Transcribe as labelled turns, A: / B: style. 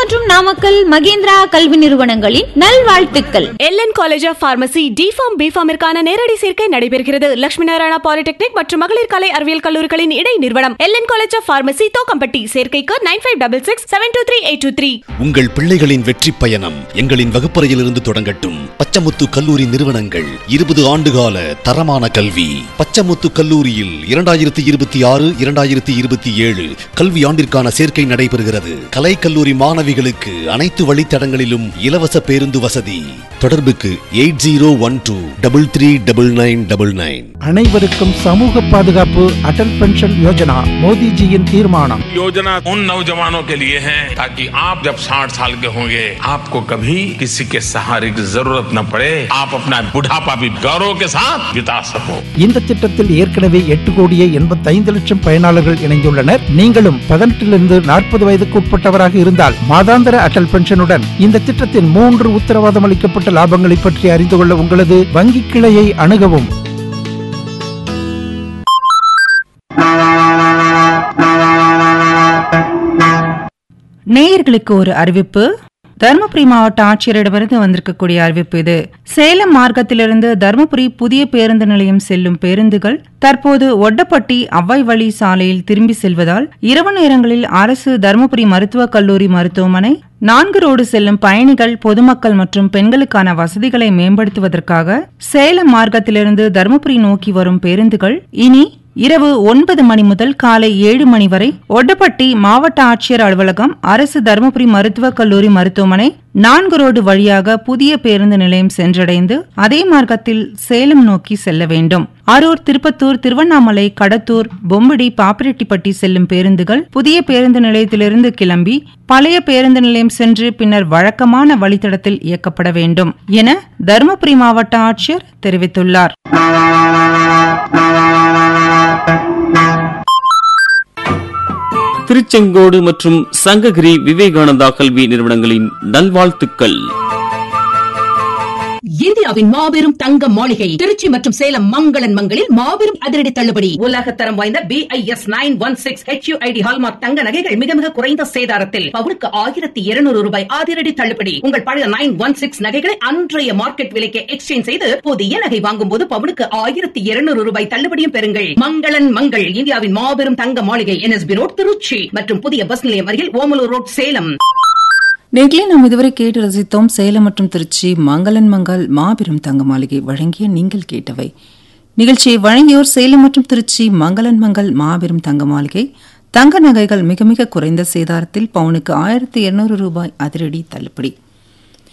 A: மற்றும் நாமக்கல் மகேந்திரா கல்வி நிறுவனங்களின் நல்வாழ்த்துக்கள்
B: LN college of pharmacy D Pharm பிஃபார்மிற்கான நேரடி சேர்க்கை நடைபெறுகிறது லட்சுமி நாராயணா பாலிடெக்னிக் மற்றும் மகளிர் கலை அறிவியல் கல்லூரிகளின் இடை நிறுவனம் LN college of pharmacy Thokkampatti சேர்க்கைக்கு nine five double six seven two three eight two three
C: உங்கள் பிள்ளைகளின் வெற்றி பயணம் எங்களின் வகுப்பறையிலிருந்து தொடங்கட்டும் பச்சமுத்து கல்லூரி நிறுவனங்கள் இருபது ஆண்டுகால தரமான கல்வி பச்சமுத்து கல்லூரியில் இரண்டாயிரத்தி இருபத்தி ஆறு இரண்டாயிரத்தி இருபத்தி ஏழு கல்வி ஆண்டிற்கான சேர்க்கை நடைபெறுகிறது கலை கல்லூரி மாணவிகளுக்கு அனைத்து வழித்தடங்களிலும் இலவச பேருந்து வசதி தொடர்புக்கு eight zero one two double three double nine double nine
D: அனைவருக்கும் சமூக பாதுகாப்பு அடல் பென்ஷன் யோஜனா மோடிஜியின் தீர்மானம்
E: योजना उन नौजवानों के लिए है ताकि आप जब 60 साल के होंगे आपको कभी किसी के सहारे की जरूरत न पड़े आप अपना बुढ़ापा भी गौरव के साथ बिता सको
D: இந்த திட்டத்தில் ஏற்கனவே எட்டு கோடியே எண்பத்தைந்து லட்சம் பயனாளர்கள் இணைந்துள்ளனர் நீங்களும் பதினெட்டிலிருந்து நாற்பது வயதுக்கு உட்பட்டவராக இருந்தால் மாதாந்திர அடல் பென்ஷனுடன் இந்த திட்டத்தின் மூன்று உத்தரவாதம் அளிக்கப்பட்ட லாபங்களை பற்றி அறிந்து கொள்ள உங்களது வங்கி கிளையை அணுகவும்
F: நேயர்களுக்கு ஒரு அறிவிப்பு தருமபுரி மாவட்ட ஆட்சியரிடமிருந்து வந்திருக்கக்கூடிய அறிவிப்பு இது சேலம் மார்க்கத்திலிருந்து தருமபுரி புதிய பேருந்து நிலையம் செல்லும் பேருந்துகள் தற்போது ஒட்டப்பட்டி அவ்வாய் வழி சாலையில் திரும்பி செல்வதால் இரவு நேரங்களில் அரசு தருமபுரி மருத்துவக் கல்லூரி மருத்துவமனை நான்கு ரோடு செல்லும் பயணிகள் பொதுமக்கள் மற்றும் பெண்களுக்கான வசதிகளை மேம்படுத்துவதற்காக சேலம் மார்க்கத்திலிருந்து தருமபுரி நோக்கி வரும் பேருந்துகள் இனி இரவு ஒன்பது மணி முதல் காலை ஏழு மணி வரை ஒட்டப்பட்டி மாவட்ட ஆட்சியர் அலுவலகம் அரசு தருமபுரி மருத்துவக் கல்லூரி மருத்துவமனை நான்கு ரோடு வழியாக புதிய பேருந்து நிலையம் சென்றடைந்து அதே மார்க்கத்தில் சேலம் நோக்கி செல்ல வேண்டும் அரூர் திருப்பத்தூர் திருவண்ணாமலை கடத்தூர் பொம்பிடி பாப்பிரெட்டிப்பட்டி செல்லும் பேருந்துகள் புதிய பேருந்து நிலையத்திலிருந்து கிளம்பி பழைய பேருந்து நிலையம் சென்று பின்னர் வழக்கமான வழித்தடத்தில் இயக்கப்பட வேண்டும் என தருமபுரி மாவட்ட ஆட்சியர் தெரிவித்துள்ளார்
G: திருச்செங்கோடு மற்றும் சங்ககிரி விவேகானந்தா கல்வி நிறுவனங்களின் நல்வாழ்த்துக்கள்
H: இந்தியாவின் மாபெரும் தங்க மாளிகை திருச்சி மற்றும் சேலம் மங்களன் மங்களில் மாபெரும் அதிரடி தள்ளுபடி உலகத்தரம் வாய்ந்த B I S nine one six H ID hallmark தங்க நகைகள் மிக மிக குறைந்த சேதாரத்தில் பவுனுக்கு ஆயிரத்தி இருநூறு ரூபாய் அதிரடி தள்ளுபடி உங்கள் பழைய நைன் ஒன் சிக்ஸ் நகைகளை அன்றைய மார்க்கெட் விலைக்கு எக்ஸ்சேஞ்ச் செய்து புதிய நகை வாங்கும் போது பவுனுக்கு ஆயிரத்தி இருநூறு ரூபாய் தள்ளுபடியும் பெறுங்கள் மங்களன் மங்கள் இந்தியாவின் மாபெரும் தங்க மாளிகை என்எஸ்பி ரோட் திருச்சி மற்றும் புதிய பஸ் நிலையம் அருகில் ஓமலூர் ரோட் சேலம்
F: நேர்களே நாம் இதுவரை கேட்டு ரசித்தோம் சேலம் மற்றும் திருச்சி மங்களன் மங்கள் மாபெரும் தங்க மாளிகை வழங்கிய நீங்கள் கேட்டவை நிகழ்ச்சியை வழங்கியோர் சேலம் மற்றும் திருச்சி மங்களன் மங்கள் மாபெரும் தங்க மாளிகை தங்க நகைகள் மிக மிக குறைந்த சேதாரத்தில் பவுனுக்கு ஆயிரத்தி இருநூறு ரூபாய் அதிரடி தள்ளுபடி